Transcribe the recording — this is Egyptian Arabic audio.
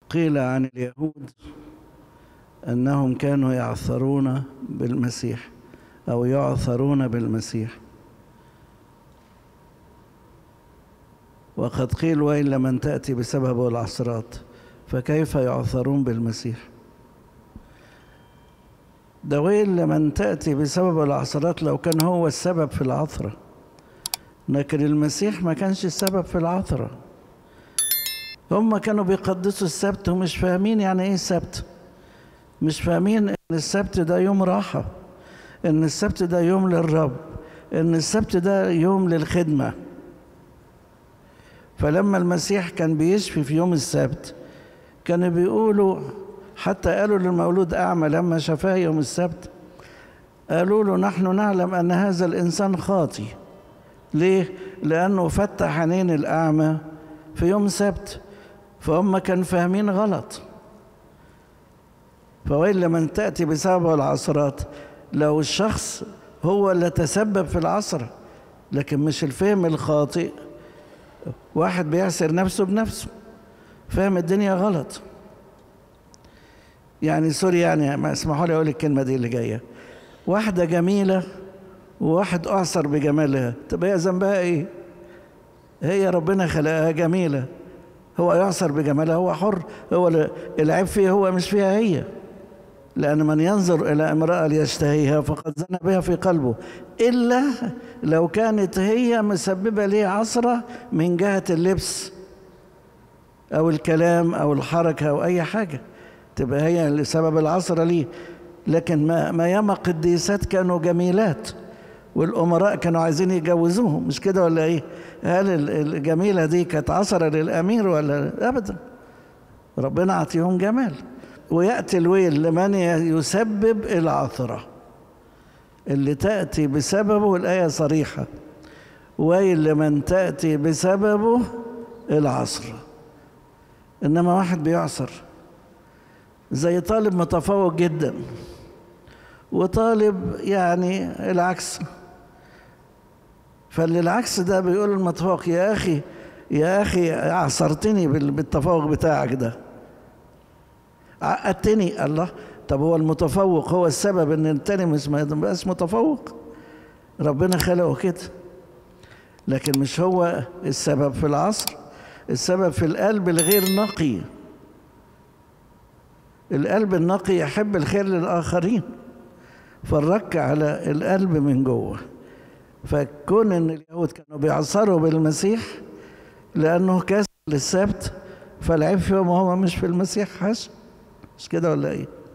قيل عن اليهود انهم كانوا يعثرون بالمسيح او يعثرون بالمسيح وقد قيل ويل لمن تاتي بسببه العثرات فكيف يعثرون بالمسيح ده ويل لمن تاتي بسبب العثرات لو كان هو السبب في العثره لكن المسيح ما كانش السبب في العثره هم كانوا بيقدسوا السبت ومش فاهمين يعني ايه السبت مش فاهمين ان السبت ده يوم راحة ان السبت ده يوم للرب ان السبت ده يوم للخدمة فلما المسيح كان بيشفي في يوم السبت كانوا بيقولوا حتى قالوا للمولود أعمى لما شفاه يوم السبت قالوا له نحن نعلم أن هذا الإنسان خاطي ليه؟ لأنه فتح عينين الأعمى في يوم سبت فهم كانوا فاهمين غلط فويل لمن تأتي بسبب العصرات لو الشخص هو اللي تسبب في العصر لكن مش الفهم الخاطئ واحد بيعسر نفسه بنفسه فاهم الدنيا غلط يعني سوري يعني ما اسمحوا لي اقول الكلمه دي اللي جايه واحده جميله وواحد اعصر بجمالها طب هي ذنبها ايه هي ربنا خلقها جميله هو يعصر بجمالها هو حر هو العيب فيه هو مش فيها هي لأن من ينظر إلى امرأة ليشتهيها فقد زنى بها في قلبه إلا لو كانت هي مسببة ليه عصرة من جهة اللبس أو الكلام أو الحركة أو أي حاجة تبقى هي سبب العصرة ليه لكن ما, ما ياما قديسات كانوا جميلات والأمراء كانوا عايزين يجوزوهم مش كده ولا إيه هل الجميلة دي كانت عصرة للأمير ولا أبدا ربنا عطيهم جمال ويأتي الويل لمن يسبب العثرة اللي تأتي بسببه الآية صريحة ويل لمن تأتي بسببه العصر إنما واحد بيعصر زي طالب متفوق جدا وطالب يعني العكس فاللي العكس ده بيقول المتفوق يا أخي يا أخي عصرتني بالتفوق بتاعك ده عقدتني الله طب هو المتفوق هو السبب ان التاني مش ما يبقاش متفوق ربنا خلقه كده لكن مش هو السبب في العصر السبب في القلب الغير نقي القلب النقي يحب الخير للآخرين فالرك على القلب من جوه فكون ان اليهود كانوا بيعصروا بالمسيح لانه كسر للسبت فالعيب فيهم هو مش في المسيح حسن مش كده ولا ايه